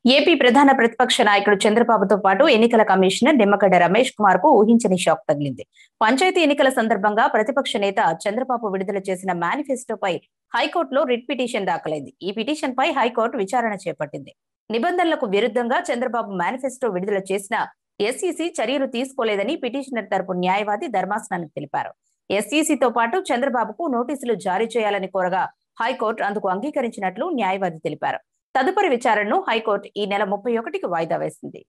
AP ప్రధాన ప్రతిపక్ష నాయకుడు చంద్రబాబుతో పాటు ఎన్నికల కమిషనర్ నిమ్మగడ్డ రమేష్ కుమార్ కు ఊహించని షాక్ తగిలింది పంచాయతీ ఎన్నికల సందర్భంగా ప్రతిపక్ష నేత చంద్రబాబు విడుదల చేసిన మేనిఫెస్టోపై హైకోర్టులో రిట్ పిటిషన్ దాఖలైంది ఈ పిటిషన్ పై హైకోర్టు విచారణ చేపట్టింది నిబంధనలకు విరుద్ధంగా చంద్రబాబు మేనిఫెస్టో విడుదల చేసిన ఎస్ఈసి చర్యలు తీసుకోలేదని పిటిషనర్ తరపు న్యాయవాది ధర్మాసనానికి తెలిపారు ఎస్ఈసితో పాటు చంద్రబాబుకు నోటీసులు జారీ చేయాలని కోరగా హైకోర్టు అందుకు అంగీకరించినట్లు న్యాయవాది తెలిపారు తదుపరి విచారణను హైకోర్టు ఈ నెల ముప్పై ఒకటికి వాయిదా వేసింది